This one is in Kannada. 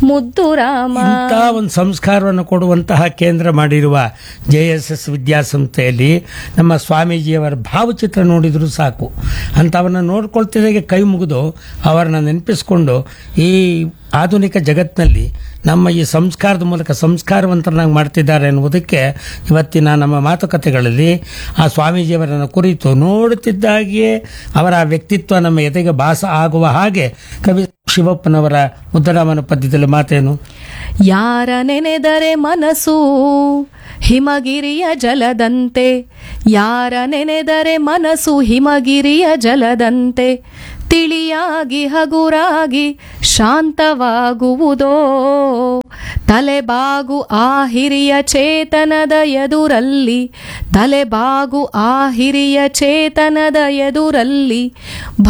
ಮುದ್ದು ರಾಮ ಇಂಥ ಒಂದು ಸಂಸ್ಕಾರವನ್ನು ಕೊಡುವಂತಹ ಕೇಂದ್ರ ಮಾಡಿರುವ ಜೆ ಎಸ್ ಎಸ್ ವಿದ್ಯಾಸಂಸ್ಥೆಯಲ್ಲಿ ನಮ್ಮ ಸ್ವಾಮೀಜಿಯವರ ಭಾವಚಿತ್ರ ನೋಡಿದರೂ ಸಾಕು ಅಂಥವನ್ನ ನೋಡ್ಕೊಳ್ತಿದ್ದಾಗೆ ಕೈ ಮುಗಿದು ಅವರನ್ನ ನೆನಪಿಸ್ಕೊಂಡು ಈ ಆಧುನಿಕ ಜಗತ್ತಿನಲ್ಲಿ ನಮ್ಮ ಈ ಸಂಸ್ಕಾರದ ಮೂಲಕ ಸಂಸ್ಕಾರವಂತರನ್ನಾಗಿ ಮಾಡ್ತಿದ್ದಾರೆ ಎನ್ನುವುದಕ್ಕೆ ಇವತ್ತಿನ ನಮ್ಮ ಮಾತುಕತೆಗಳಲ್ಲಿ ಆ ಸ್ವಾಮೀಜಿಯವರನ್ನು ಕುರಿತು ನೋಡುತ್ತಿದ್ದಾಗಿಯೇ ಅವರ ವ್ಯಕ್ತಿತ್ವ ನಮ್ಮ ಎದೆಗೆ ಭಾಸ ಆಗುವ ಹಾಗೆ ಕವಿ ಶಿವಪ್ಪನವರ ಮುದ್ದರಾಮನ ಪದ್ಯದಲ್ಲಿ ಮಾತೇನು ಯಾರ ನೆನೆದರೆ ಮನಸ್ಸು ಹಿಮಗಿರಿಯ ಜಲದಂತೆ ಯಾರ ನೆನೆದರೆ ಮನಸ್ಸು ಹಿಮಗಿರಿಯ ಜಲದಂತೆ ತಿಳಿಯಾಗಿ ಹಗುರಾಗಿ ಶಾಂತವಾಗುವುದೋ ತಲೆಬಾಗು ಆ ಹಿರಿಯ ಚೇತನದ ಎದುರಲ್ಲಿ ತಲೆಬಾಗು ಆ ಹಿರಿಯ ಚೇತನದ ಎದುರಲ್ಲಿ